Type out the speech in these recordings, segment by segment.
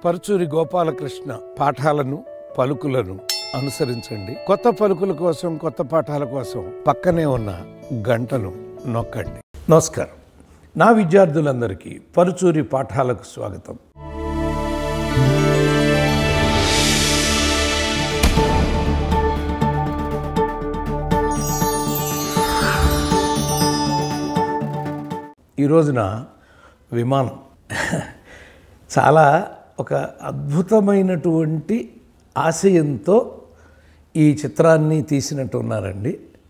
పరుచూరి గోపాలకృష్ణ పాఠాలను పలుకులను అనుసరించండి కొత్త పలుకుల కోసం కొత్త పాఠాల కోసం పక్కనే ఉన్న గంటను నొక్కండి నమస్కారం నా విద్యార్థులందరికీ పరుచూరి పాఠాలకు స్వాగతం ఈ రోజున విమానం చాలా ఒక అద్భుతమైనటువంటి ఆశయంతో ఈ చిత్రాన్ని తీసినట్టు ఉన్నారండి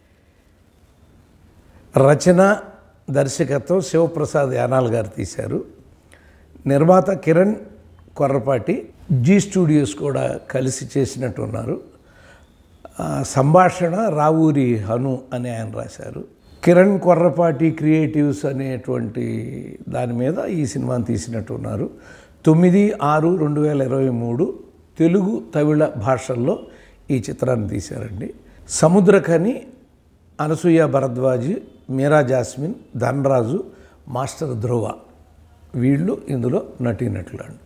రచన దర్శకత్వం శివప్రసాద్ యానాల్ గారు తీశారు నిర్మాత కిరణ్ కొర్రపాటి జీ స్టూడియోస్ కూడా కలిసి చేసినట్టు ఉన్నారు ఆ, సంభాషణ రావూరి హను అని ఆయన రాశారు కిరణ్ కొర్రపాటి క్రియేటివ్స్ అనేటువంటి దాని మీద ఈ సినిమాని తీసినట్టు ఉన్నారు తొమ్మిది ఆరు రెండు వేల ఇరవై మూడు తెలుగు తమిళ భాషల్లో ఈ చిత్రాన్ని తీశారండి సముద్రకని అనసూయ భరద్వాజ్ మీరా జాస్మిన్ ధనరాజు మాస్టర్ ధ్రువ వీళ్ళు ఇందులో నటీనటులండి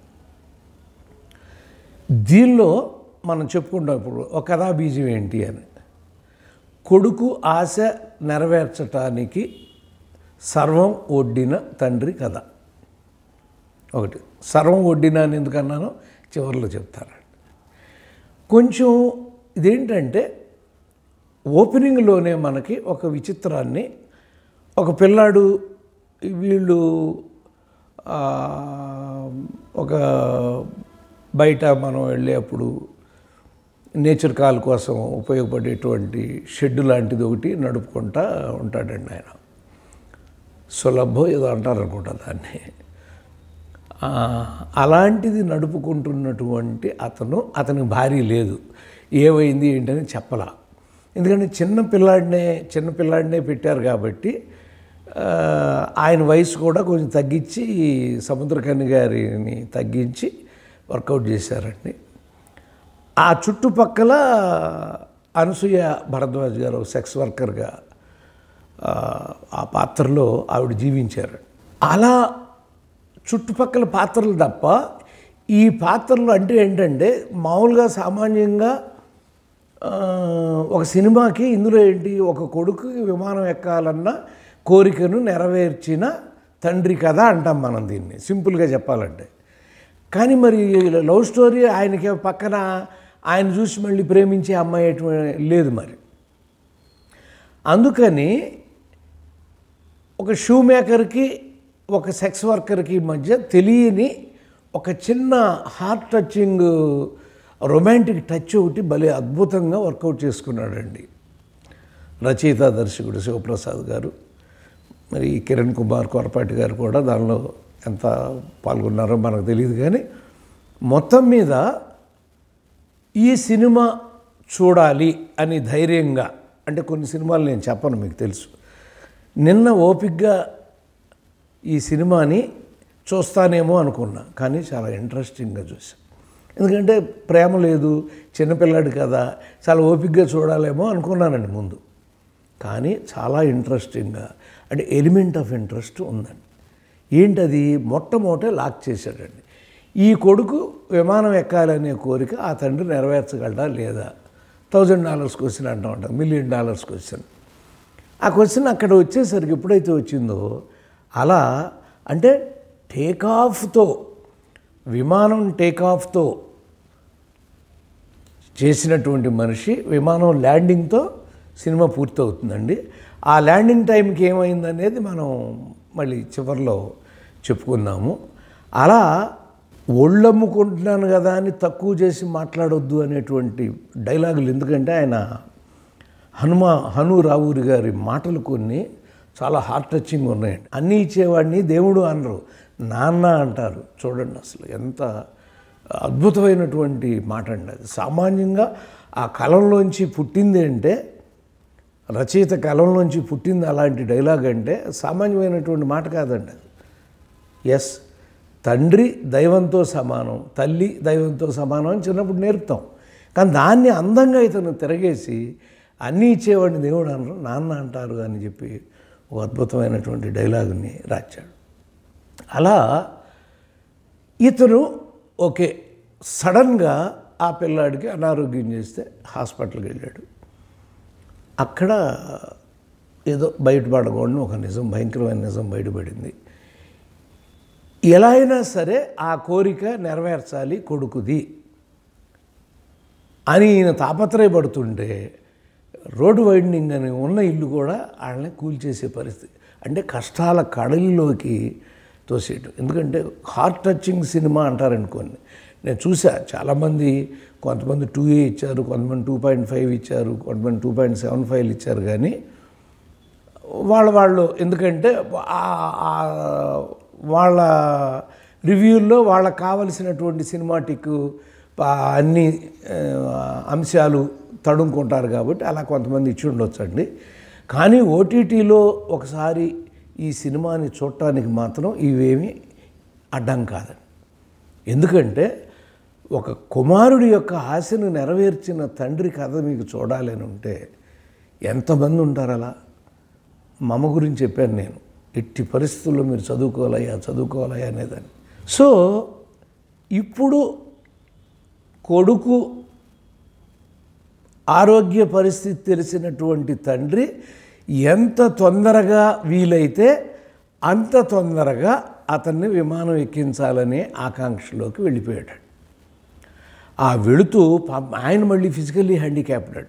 దీనిలో మనం చెప్పుకుంటాం ఇప్పుడు ఒక కథా బీజం ఏంటి అని కొడుకు ఆశ నెరవేర్చటానికి సర్వం ఒడ్డిన తండ్రి కథ ఒకటి సర్వం ఒడ్డిన అని ఎందుకన్నానో చివరిలో చెప్తారండి కొంచెం ఇదేంటంటే ఓపెనింగ్లోనే మనకి ఒక విచిత్రాన్ని ఒక పిల్లాడు వీళ్ళు ఆ, ఒక బయట మనం వెళ్ళేప్పుడు నేచర్ కాల్ కోసం ఉపయోగపడేటువంటి షెడ్ లాంటిది ఒకటి నడుపుకుంటా ఉంటాడండి ఆయన సులభం ఏదో అంటారు అనుకుంటా దాన్ని ఆ, అలాంటిది నడుపుకుంటున్నటువంటి అతను అతని భార్య లేదు ఏమైంది ఏంటని చెప్పలా ఎందుకంటే చిన్న పిల్లాడినే చిన్న పిల్లాడినే పెట్టారు కాబట్టి ఆ, ఆయన వయసు కూడా కొంచెం తగ్గించి సముద్రకన్య గారిని తగ్గించి వర్కౌట్ చేశారండి ఆ చుట్టుపక్కల అనసూయ భరద్వాజ్ గారు సెక్స్ వర్కర్గా ఆ, ఆ పాత్రలో ఆవిడ జీవించారు అలా చుట్టుపక్కల పాత్రలు తప్ప ఈ పాత్రలు అంటే ఏంటంటే మామూలుగా సామాన్యంగా ఆ, ఒక సినిమాకి ఇందులో ఏంటి ఒక కొడుకుకి విమానం ఎక్కాలన్న కోరికను నెరవేర్చిన తండ్రి కథ అంటాం మనం దీన్ని సింపుల్గా చెప్పాలంటే కానీ మరి లవ్ స్టోరీ ఆయనకి పక్కన ఆయన చూసి మళ్ళీ ప్రేమించే అమ్మాయి ఎటువంటి లేదు మరి అందుకని ఒక షూ మేకర్కి ఒక సెక్స్ వర్కర్కి మధ్య తెలియని ఒక చిన్న హార్ట్ టచింగ్ రొమాంటిక్ టచ్ ఒకటి భలే అద్భుతంగా వర్కౌట్ చేసుకున్నాడండి రచయిత దర్శకుడు శివప్రసాద్ గారు మరి కిరణ్ కుమార్ కొరపాటి గారు కూడా దానిలో ఎంత పాల్గొన్నారో మనకు తెలియదు కానీ మొత్తం మీద ఈ సినిమా చూడాలి అని ధైర్యంగా అంటే కొన్ని సినిమాలు నేను చెప్పను మీకు తెలుసు నిన్న ఓపిక్గా ఈ సినిమాని చూస్తానేమో అనుకున్నా కానీ చాలా ఇంట్రెస్టింగ్గా చూసాను ఎందుకంటే ప్రేమ లేదు చిన్నపిల్లాడు కదా చాలా ఓపిక్గా చూడాలేమో అనుకున్నానండి ముందు కానీ చాలా ఇంట్రెస్టింగ్గా అంటే ఎలిమెంట్ ఆఫ్ ఇంట్రెస్ట్ ఉందండి ఏంటది మొట్టమొదట లాక్ చేశాడండి ఈ కొడుకు విమానం ఎక్కాలనే కోరిక ఆ తండ్రి నెరవేర్చగలడా లేదా థౌజండ్ డాలర్స్ క్వశ్చన్ అంటూ ఉంటాం మిలియన్ డాలర్స్ క్వశ్చన్ ఆ క్వశ్చన్ అక్కడ వచ్చేసరికి ఎప్పుడైతే వచ్చిందో అలా అంటే టేకాఫ్తో విమానం టేకాఫ్తో చేసినటువంటి మనిషి విమానం ల్యాండింగ్తో సినిమా పూర్తవుతుందండి ఆ ల్యాండింగ్ టైంకి ఏమైందనేది మనం మళ్ళీ చివరిలో చెప్పుకుందాము అలా ఒళ్ళమ్ముకుంటున్నాను కదా అని తక్కువ చేసి మాట్లాడొద్దు అనేటువంటి డైలాగులు ఎందుకంటే ఆయన హనుమ హను రావూరి గారి మాటలు కొన్ని చాలా హార్ట్ టచింగ్ ఉన్నాయండి అన్నీ ఇచ్చేవాడిని దేవుడు అనరు నాన్న అంటారు చూడండి అసలు ఎంత అద్భుతమైనటువంటి మాట అండి అది సామాన్యంగా ఆ కలంలోంచి పుట్టింది అంటే రచయిత కలంలోంచి పుట్టింది అలాంటి డైలాగ్ అంటే సామాన్యమైనటువంటి మాట కాదండి అది ఎస్ తండ్రి దైవంతో సమానం తల్లి దైవంతో సమానం అని చిన్నప్పుడు నేర్పుతాం కానీ దాన్ని అందంగా ఇతను తిరగేసి అన్నీ ఇచ్చేవాడిని దేవుడు అనరు నాన్న అంటారు అని చెప్పి ఒక అద్భుతమైనటువంటి డైలాగుని రాచాడు అలా ఇతను ఓకే సడన్గా ఆ పిల్లాడికి అనారోగ్యం చేస్తే హాస్పిటల్కి వెళ్ళాడు అక్కడ ఏదో బయటపడకూడని ఒక నిజం భయంకరమైన నిజం బయటపడింది ఎలా అయినా సరే ఆ కోరిక నెరవేర్చాలి కొడుకుది అని ఈయన తాపత్రయపడుతుంటే రోడ్డు వైండింగ్ అని ఉన్న ఇల్లు కూడా వాళ్ళని కూల్చేసే పరిస్థితి అంటే కష్టాల కడలిలోకి తోసేయటం ఎందుకంటే హార్ట్ టచింగ్ సినిమా అంటారనుకోండి నేను చూసా చాలామంది కొంతమంది టూ ఏ ఇచ్చారు కొంతమంది టూ పాయింట్ ఫైవ్ ఇచ్చారు కొంతమంది టూ పాయింట్ సెవెన్ ఫైవ్ ఇచ్చారు కానీ వాళ్ళ వాళ్ళు ఎందుకంటే ఆ- ఆ వాళ్ళ రివ్యూల్లో వాళ్ళకి కావలసినటువంటి సినిమాటిక్ ప- అన్ని ఆ, అంశాలు తడుముకుంటారు కాబట్టి అలా కొంతమంది ఇచ్చి ఉండొచ్చండి కానీ ఓటీటీలో ఒకసారి ఈ సినిమాని చూడటానికి మాత్రం ఇవేమీ అడ్డం కాదండి ఎందుకంటే ఒక కుమారుడి యొక్క ఆశను నెరవేర్చిన తండ్రి కథ మీకు చూడాలని ఉంటే ఎంతమంది ఉంటారు అలా మా అమ్మ గురించి చెప్పాను నేను ఎట్టి పరిస్థితుల్లో మీరు చదువుకోవాలయ్యా చదువుకోవాలయ్యా అనేదాన్ని సో ఇప్పుడు కొడుకు ఆరోగ్య పరిస్థితి తెలిసినటువంటి తండ్రి ఎంత తొందరగా వీలైతే అంత తొందరగా అతన్ని విమానం ఎక్కించాలనే ఆకాంక్షలోకి వెళ్ళిపోయాడు ఆ వెళుతూ పాపం ఆయన మళ్ళీ ఫిజికల్లీ హ్యాండిక్యాప్డ్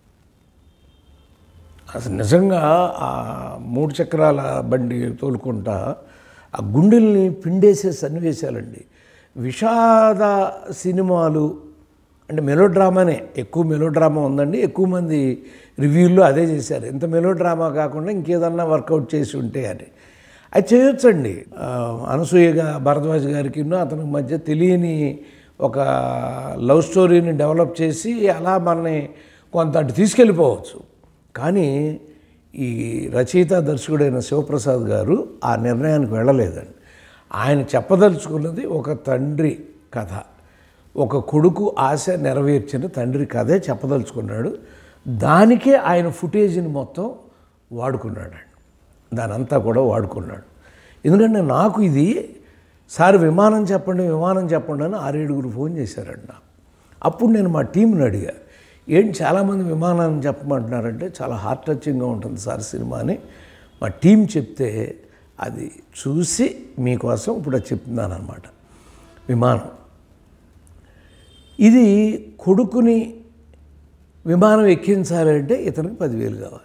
అసలు నిజంగా ఆ మూడు చక్రాల బండి తోలుకుంటా ఆ గుండెల్ని పిండేసే సన్నివేశాలండి విషాద సినిమాలు అంటే మెలో డ్రామానే ఎక్కువ మెలో డ్రామా ఉందండి ఎక్కువ మంది రివ్యూల్లో అదే చేశారు ఎంత మెలో డ్రామా కాకుండా ఇంకేదన్నా వర్కౌట్ చేసి ఉంటే అని అది చేయొచ్చండి ఆ, అనసూయగా భరద్వాజ్ గారికి అతని మధ్య తెలియని ఒక లవ్ స్టోరీని డెవలప్ చేసి అలా మనని కొంత అటు తీసుకెళ్ళిపోవచ్చు కానీ ఈ రచయిత దర్శకుడైన శివప్రసాద్ గారు ఆ నిర్ణయానికి వెళ్ళలేదండి ఆయన చెప్పదలుచుకున్నది ఒక తండ్రి కథ ఒక కొడుకు ఆశ నెరవేర్చిన తండ్రి కథే చెప్పదలుచుకున్నాడు దానికే ఆయన ఫుటేజ్ని మొత్తం వాడుకున్నాడండి దానంతా కూడా వాడుకున్నాడు ఎందుకంటే నాకు ఇది సార్ విమానం చెప్పండి విమానం చెప్పండి అని ఆరేడుగురు ఫోన్ చేశారండి నాకు అప్పుడు నేను మా టీంని అడిగా ఏంటి చాలామంది విమానాన్ని చెప్పమంటున్నారంటే చాలా హార్ట్ టచింగ్గా ఉంటుంది సార్ సినిమా అని మా టీం చెప్తే అది చూసి మీకోసం ఇప్పుడు అది చెప్తున్నాను అనమాట విమానం ఇది కొడుకుని విమానం ఎక్కించాలంటే ఇతనికి పదివేలు కావాలి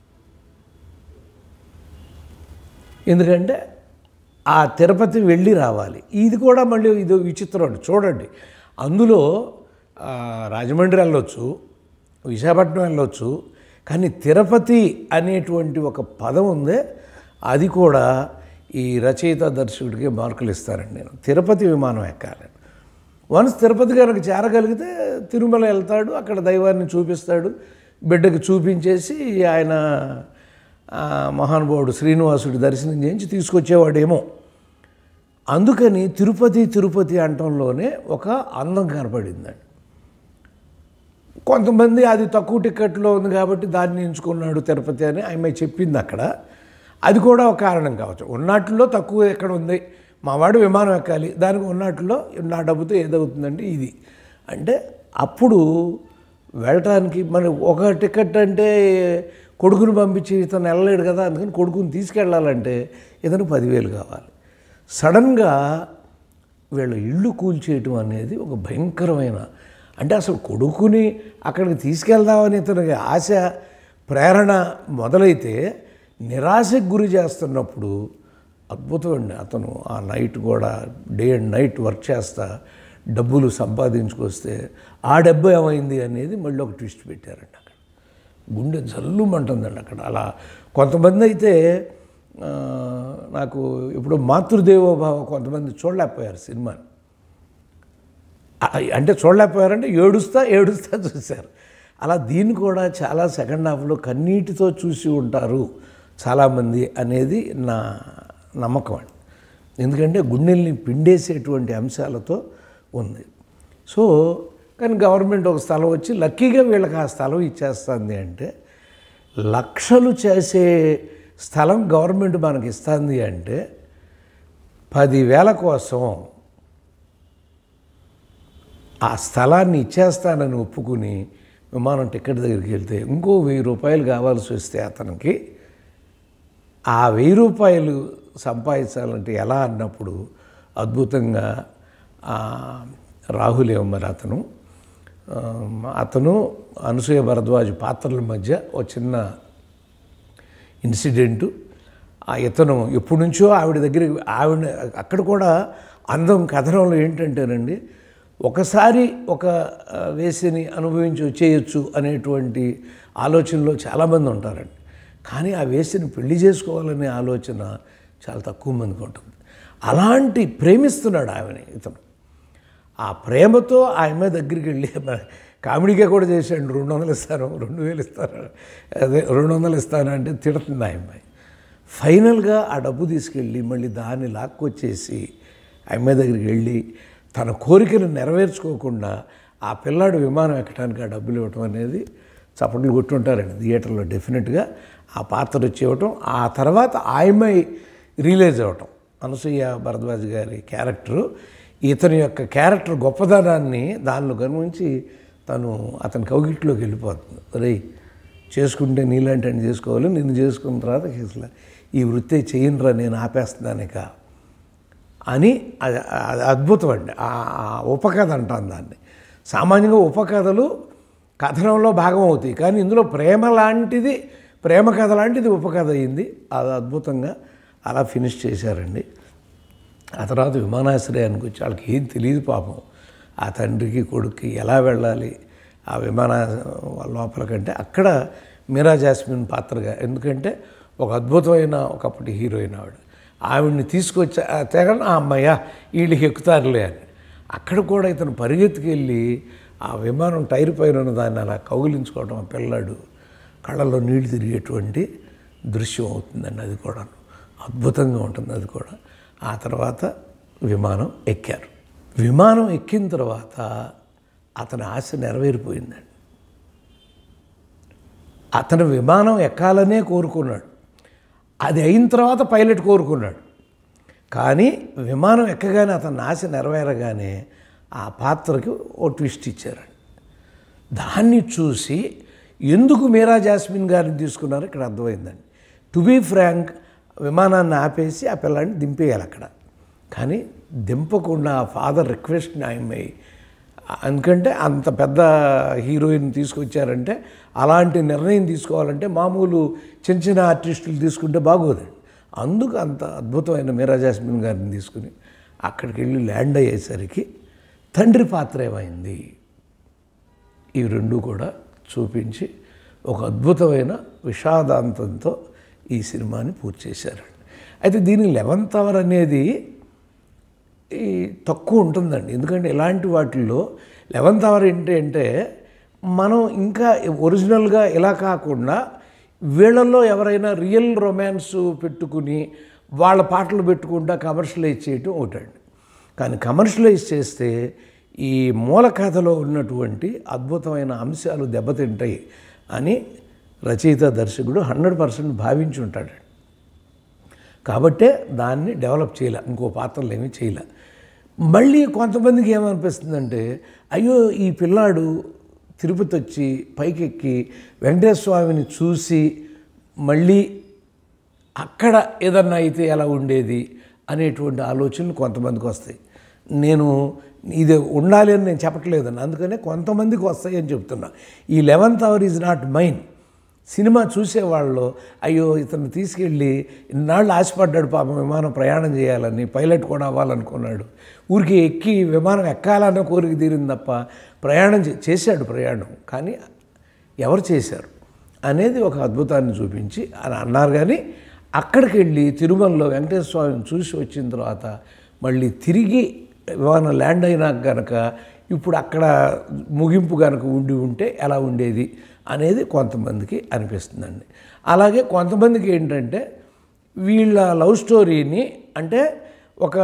ఎందుకంటే ఆ తిరుపతి వెళ్ళి రావాలి ఇది కూడా మళ్ళీ ఇది విచిత్రం అండి చూడండి అందులో ఆ, రాజమండ్రి వెళ్ళొచ్చు విశాఖపట్నం వెళ్ళొచ్చు కానీ తిరుపతి అనేటువంటి ఒక పదం ఉందే అది కూడా ఈ రచయిత దర్శకుడికి మార్కులు ఇస్తారండి నేను తిరుపతి విమానం ఎక్కాలి వన్స్ తిరుపతి కనుక చేరగలిగితే తిరుమల వెళ్తాడు అక్కడ దైవాన్ని చూపిస్తాడు బిడ్డకి చూపించేసి ఆయన ఆ, మహానుభావుడు శ్రీనివాసుడి దర్శనం చేయించి తీసుకొచ్చేవాడేమో అందుకని తిరుపతి తిరుపతి అంటంలోనే ఒక అందం కనపడిందండి కొంతమంది అది తక్కువ టికెట్లో ఉంది కాబట్టి దాన్ని ఎంచుకున్నాడు తిరుపతి అని ఆమె చెప్పింది అక్కడ అది కూడా ఒక కారణం కావచ్చు ఉన్నట్లో తక్కువ ఎక్కడ ఉంది మావాడు విమానం ఎక్కాలి దానికి ఉన్నట్లో నా డబ్బుతో ఏదవుతుందంటే ఇది అంటే అప్పుడు వెళ్ళటానికి మరి ఒక టికెట్ అంటే కొడుకుని పంపించి ఇతను వెళ్ళలేడు కదా అందుకని కొడుకుని తీసుకెళ్ళాలంటే ఇతను పదివేలు కావాలి సడన్గా వీళ్ళ ఇల్లు కూల్చేయటం అనేది ఒక భయంకరమైన అంటే అసలు కొడుకుని అక్కడికి తీసుకెళ్దామని ఇతనికి ఆశ ప్రేరణ మొదలైతే నిరాశకు గురి చేస్తున్నప్పుడు అద్భుతం అండి అతను ఆ నైట్ కూడా డే అండ్ నైట్ వర్క్ చేస్తా డబ్బులు సంపాదించుకొస్తే ఆ డబ్బు ఏమైంది అనేది మళ్ళీ ఒక ట్విస్ట్ పెట్టారండి అక్కడ గుండె జల్లుమంటుందండి అక్కడ అలా కొంతమంది అయితే ఆ, నాకు ఇప్పుడు మాతృదేవోభావ కొంతమంది చూడలేకపోయారు సినిమాని ఆ, అంటే చూడలేకపోయారంటే ఏడుస్తా ఏడుస్తా చూశారు అలా దీన్ని కూడా చాలా సెకండ్ హాఫ్లో కన్నీటితో చూసి ఉంటారు చాలామంది అనేది నా నమ్మకం అండి ఎందుకంటే గుండెల్ని పిండేసేటువంటి అంశాలతో ఉంది సో కానీ గవర్నమెంట్ ఒక స్థలం వచ్చి లక్కీగా వీళ్ళకి ఆ స్థలం ఇచ్చేస్తుంది అంటే లక్షలు చేసే స్థలం గవర్నమెంట్ మనకి ఇస్తుంది అంటే పదివేల కోసం ఆ స్థలాన్ని ఇచ్చేస్తానని ఒప్పుకుని విమానం టికెట్ దగ్గరికి వెళ్తే ఇంకో వెయ్యి రూపాయలు కావాల్సి వస్తే అతనికి ఆ వెయ్యి రూపాయలు సంపాదించాలంటే ఎలా అన్నప్పుడు అద్భుతంగా ఆ, రాహుల్ ఏమో మరి అతను ఆ, అతను అనసూయ భరద్వాజ్ పాత్రల మధ్య ఒక చిన్న ఇన్సిడెంటు ఆ ఇతను ఎప్పటి నుంచో ఆవిడ దగ్గర ఆవిడ అక్కడ కూడా అందం కథనంలో ఏంటంటేనండి ఒకసారి ఒక ఆ, వేసిని అనుభవించి వచ్చేయచ్చు అనేటువంటి ఆలోచనలో చాలామంది ఉంటారండి కానీ ఆ వేసిని పెళ్లి చేసుకోవాలనే ఆలోచన చాలా తక్కువ మందికి ఉంటుంది అలాంటి ప్రేమిస్తున్నాడు ఆమెని ఇతను ఆ ప్రేమతో ఆమె దగ్గరికి వెళ్ళి మన- కామెడీగా కూడా చేశాడు రెండు వందలు ఇస్తాను రెండు వేలు ఇస్తాను అదే రెండు వందలు ఇస్తాను అంటే తిడుతుంది ఆ అమ్మాయి ఫైనల్గా ఆ డబ్బు తీసుకెళ్ళి మళ్ళీ దాన్ని లాక్కొచ్చేసి ఆ అమ్మాయి దగ్గరికి వెళ్ళి తన కోరికను నెరవేర్చుకోకుండా ఆ పిల్లాడు విమానం ఎక్కడానికి ఆ డబ్బులు ఇవ్వటం అనేది చప్పట్లు కొట్టుంటారండి థియేటర్లో డెఫినెట్గా ఆ పాత్ర వచ్చి ఇవ్వటం ఆ తర్వాత ఆ అమ్మాయి రిలీజ్ అవ్వటం అనసూయ భరద్వాజ్ గారి క్యారెక్టరు ఇతని యొక్క క్యారెక్టర్ గొప్పదనాన్ని దానిలో గమనించి తను అతని కౌగిట్లోకి వెళ్ళిపోతుంది రేయ్ చేసుకుంటే నీలాంటి అని చేసుకోవాలి నిన్ను చేసుకున్న తర్వాత అసలు ఈ వృత్తి చేయనురా నేను ఆపేస్తున్నానిక అని అది అది అద్భుతం అండి ఆ ఆ ఉపకథ అంటాను దాన్ని సామాన్యంగా ఉపకథలు కథనంలో భాగం అవుతాయి కానీ ఇందులో ప్రేమ లాంటిది ప్రేమ కథ లాంటిది ఉపకథ అయింది అది అద్భుతంగా అలా ఫినిష్ చేశారండి ఆ తర్వాత విమానాశ్రయానికి వచ్చి వాళ్ళకి ఏం తెలియదు పాపం ఆ తండ్రికి కొడుక్కి ఎలా వెళ్ళాలి ఆ విమాన లోపలికంటే అక్కడ మీరా జాస్మిన్ పాత్రగా ఎందుకంటే ఒక అద్భుతమైన ఒకప్పటి హీరోయిన్ ఆవిడ ఆవిడ్ని తీసుకొచ్చి ఆ తెగన ఆ అమ్మయ్య వీళ్ళకి ఎక్కుతారులే అని అక్కడ కూడా ఇతను పరిగెత్తుకెళ్ళి ఆ విమానం టైర్ పైన ఉన్న దాన్ని అలా కౌగిలించుకోవడం ఆ పిల్లాడు కళ్ళల్లో నీళ్లు తిరిగేటువంటి దృశ్యం అవుతుందండి అది కూడా అద్భుతంగా ఉంటుంది అది కూడా ఆ తర్వాత విమానం ఎక్కారు విమానం ఎక్కిన తర్వాత అతని ఆశ నెరవేరిపోయిందండి అతను విమానం ఎక్కాలనే కోరుకున్నాడు అది అయిన తర్వాత పైలట్ కోరుకున్నాడు కానీ విమానం ఎక్కగానే అతని ఆశ నెరవేరగానే ఆ పాత్రకి ఓ ట్విస్ట్ ఇచ్చారండి దాన్ని చూసి ఎందుకు మీరా జాస్మిన్ గారిని తీసుకున్నారో ఇక్కడ అర్థమైందండి టు బీ ఫ్రాంక్ విమానాన్ని ఆపేసి ఆ పిల్లాడిని దింపేయాలి అక్కడ కానీ దింపకుండా ఆ ఫాదర్ రిక్వెస్ట్ని ఆయమ్మాయి ఎందుకంటే అంత పెద్ద హీరోయిన్ తీసుకొచ్చారంటే అలాంటి నిర్ణయం తీసుకోవాలంటే మామూలు చిన్న చిన్న ఆర్టిస్టులు తీసుకుంటే బాగోదండి అందుకు అంత అద్భుతమైన మీరా జాస్మిన్ గారిని తీసుకుని అక్కడికి వెళ్ళి ల్యాండ్ అయ్యేసరికి తండ్రి పాత్ర ఏమైంది ఈ రెండు కూడా చూపించి ఒక అద్భుతమైన విషాదాంతంతో ఈ సినిమాని పూర్తి చేశారండి అయితే దీని లెవెన్త్ అవర్ అనేది ఈ తక్కువ ఉంటుందండి ఎందుకంటే ఇలాంటి వాటిల్లో లెవెన్త్ అవర్ ఏంటి అంటే మనం ఇంకా ఒరిజినల్గా ఇలా కాకుండా వీళ్ళల్లో ఎవరైనా రియల్ రొమాన్స్ పెట్టుకుని వాళ్ళ పాటలు పెట్టుకుంటా కమర్షియలైజ్ చేయటం ఒకటండి కానీ కమర్షియలైజ్ చేస్తే ఈ మూల కథలో ఉన్నటువంటి అద్భుతమైన అంశాలు దెబ్బతింటాయి అని రచయిత దర్శకుడు హండ్రెడ్ పర్సెంట్ భావించి ఉంటాడు కాబట్టే దాన్ని డెవలప్ చేయలే ఇంకో పాత్రలు ఏమీ చేయలే మళ్ళీ కొంతమందికి ఏమనిపిస్తుందంటే అయ్యో ఈ పిల్లాడు తిరుపతి వచ్చి పైకెక్కి వెంకటేశ్వర స్వామిని చూసి మళ్ళీ అక్కడ ఏదన్నా అయితే ఎలా ఉండేది అనేటువంటి ఆలోచనలు కొంతమందికి వస్తాయి నేను ఇది ఉండాలి అని నేను చెప్పట్లేదని అందుకనే కొంతమందికి వస్తాయి అని చెప్తున్నా ఈ eleventh hour is not mine cinema చూసేవాళ్ళు అయ్యో ఇతను తీసుకెళ్ళి ఇన్నాళ్ళు ఆశపడ్డాడు పాపం విమానం ప్రయాణం చేయాలని పైలట్ కూడా అవ్వాలనుకున్నాడు ఊరికి ఎక్కి విమానం ఎక్కాలన్న కోరిక తీరింది తప్ప ప్రయాణం చే- చేశాడు ప్రయాణం కానీ ఎవరు చేశారు అనేది ఒక అద్భుతాన్ని చూపించి అని అన్నారు కానీ అక్కడికి వెళ్ళి తిరుమలలో వెంకటేశ్వర స్వామిని చూసి వచ్చిన తర్వాత మళ్ళీ తిరిగి విమానం ల్యాండ్ అయినాక గనక ఇప్పుడు అక్కడ ముగింపు కనుక ఉండి ఉంటే ఎలా ఉండేది అనేది కొంతమందికి అనిపిస్తుందండి అలాగే కొంతమందికి ఏంటంటే వీళ్ళ లవ్ స్టోరీని అంటే ఒక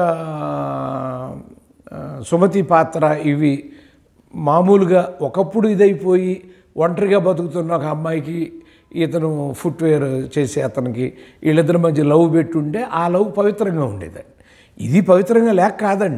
ఆ, సుమతి పాత్ర ఇవి మామూలుగా ఒకప్పుడు ఇదైపోయి ఒంటరిగా బతుకుతున్న ఒక అమ్మాయికి ఇతను ఫుట్వేర్ చేసే అతనికి వీళ్ళిద్దరి మధ్య లవ్ పెట్టుంటే ఆ లవ్ పవిత్రంగా ఉండేదండి ఇది పవిత్రంగా లేక కాదండి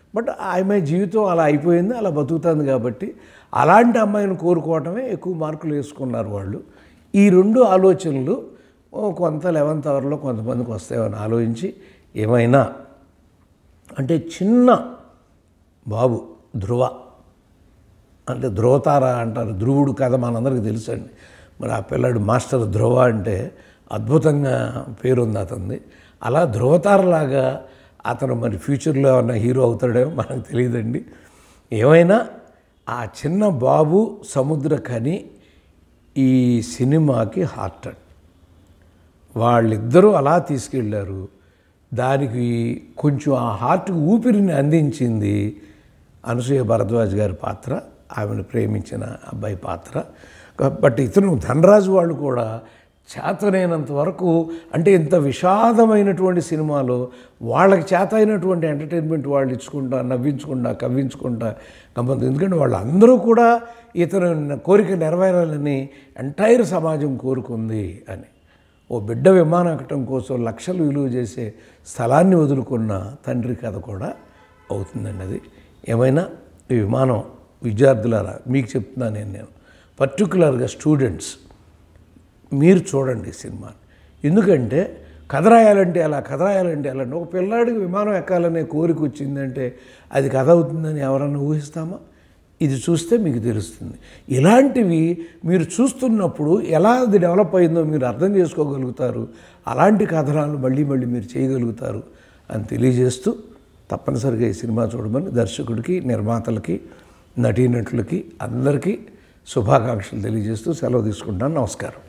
బట్ ఆమె జీవితం అలా అయిపోయింది అలా బతుకుతుంది కాబట్టి అలాంటి అమ్మాయిని కోరుకోవటమే ఎక్కువ మార్కులు వేసుకున్నారు వాళ్ళు ఈ రెండు ఆలోచనలు ఓ కొంత లెవెన్త్ అవర్లో కొంతమందికి వస్తాయని ఆలోచించి ఏమైనా అంటే చిన్న బాబు ధ్రువ అంటే ధ్రువతార అంటారు ధ్రువుడు కథ మనందరికీ తెలుసండి మరి ఆ పిల్లాడు మాస్టర్ ధ్రువ అంటే అద్భుతంగా పేరుంది అతనిది అలా ధ్రువతారలాగా అతను మరి ఫ్యూచర్లో ఏమన్నా హీరో అవుతాడేమో మనకు తెలియదండి ఏమైనా ఆ చిన్న బాబు సముద్ర కని ఈ సినిమాకి హార్ట్ అండ్ వాళ్ళిద్దరూ అలా తీసుకెళ్ళారు దానికి కొంచెం ఆ హార్ట్కి ఊపిరిని అందించింది అనసూయ భరద్వాజ్ గారి పాత్ర ఆమెను ప్రేమించిన అబ్బాయి పాత్ర బట్ ఇతను ధనరాజు వాళ్ళు కూడా చేతనైనంత వరకు అంటే ఇంత విషాదమైనటువంటి సినిమాలో వాళ్ళకి చేత అయినటువంటి ఎంటర్టైన్మెంట్ వాళ్ళు ఇచ్చుకుంటా నవ్వించుకుంటా కవ్వించుకుంటా గమ్మత్తు ఎందుకంటే వాళ్ళందరూ కూడా ఇతను కోరిక నెరవేరాలని ఎంటైర్ సమాజం కోరుకుంది అని ఓ బిడ్డ విమానం ఎక్కడం కోసం లక్షలు విలువ చేసే స్థలాన్ని వదులుకున్న తండ్రి కథ కూడా అవుతుందండి అది ఏమైనా ఈ విమానం విద్యార్థులారా మీకు చెప్తున్నాను నేను నేను పర్టికులర్గా స్టూడెంట్స్ మీరు చూడండి ఈ సినిమాని ఎందుకంటే కథ రాయాలంటే అలా కథ రాయాలంటే అలా ఒక పిల్లాడికి విమానం ఎక్కాలనే కోరిక వచ్చిందంటే అది కథ అవుతుందని ఎవరన్నా ఊహిస్తామా ఇది చూస్తే మీకు తెలుస్తుంది ఇలాంటివి మీరు చూస్తున్నప్పుడు ఎలా అది డెవలప్ అయిందో మీరు అర్థం చేసుకోగలుగుతారు అలాంటి కథనాలు మళ్ళీ మళ్ళీ మీరు చేయగలుగుతారు అని తెలియజేస్తూ తప్పనిసరిగా ఈ సినిమా చూడమని దర్శకుడికి నిర్మాతలకి నటీనటులకి అందరికీ శుభాకాంక్షలు తెలియజేస్తూ సెలవు తీసుకుంటాను నమస్కారం